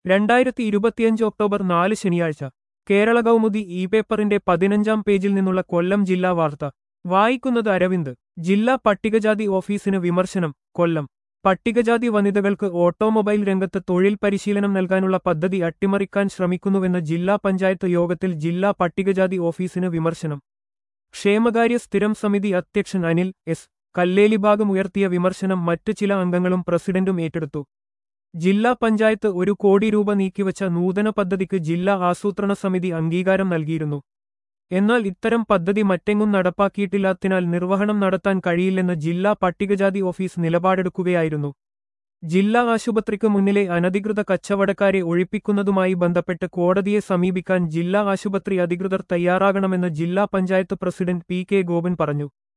രണ്ടായിരത്തി ഇരുപത്തിയഞ്ച് ഒക്ടോബർ നാല് ശനിയാഴ്ച കേരള കൗമുദി ഇ പേപ്പറിന്റെ പതിനഞ്ചാം പേജിൽ നിന്നുള്ള കൊല്ലം ജില്ലാ വാർത്ത വായിക്കുന്നത് അരവിന്ദ് ജില്ലാ പട്ടികജാതി ഓഫീസിന് വിമർശനം കൊല്ലം പട്ടികജാതി വനിതകൾക്ക് ഓട്ടോമൊബൈൽ രംഗത്ത് തൊഴിൽ പരിശീലനം നൽകാനുള്ള പദ്ധതി അട്ടിമറിക്കാൻ ശ്രമിക്കുന്നുവെന്ന് ജില്ലാ പഞ്ചായത്ത് യോഗത്തിൽ ജില്ലാ പട്ടികജാതി ഓഫീസിന് വിമർശനം ക്ഷേമകാര്യ സ്ഥിരം സമിതി അധ്യക്ഷൻ അനിൽ എസ് കല്ലേലി ഭാഗം ഉയർത്തിയ വിമർശനം മറ്റു ചില അംഗങ്ങളും പ്രസിഡന്റും ഏറ്റെടുത്തു ജില്ലാ പഞ്ചായത്ത് ഒരു കോടി രൂപ നീക്കിവച്ച നൂതന പദ്ധതിക്ക് ജില്ലാ ആസൂത്രണ സമിതി അംഗീകാരം നൽകിയിരുന്നു എന്നാൽ ഇത്തരം പദ്ധതി മറ്റെങ്ങും നടപ്പാക്കിയിട്ടില്ലാത്തതിനാൽ നിർവഹണം നടത്താൻ കഴിയില്ലെന്ന് ജില്ലാ പട്ടികജാതി ഓഫീസ് നിലപാടെടുക്കുകയായിരുന്നു ജില്ലാ ആശുപത്രിക്ക് മുന്നിലെ അനധികൃത കച്ചവടക്കാരെ ഒഴിപ്പിക്കുന്നതുമായി ബന്ധപ്പെട്ട് കോടതിയെ സമീപിക്കാൻ ജില്ലാ ആശുപത്രി അധികൃതർ തയ്യാറാകണമെന്ന് ജില്ലാ panchayat president P K Gopan പറഞ്ഞു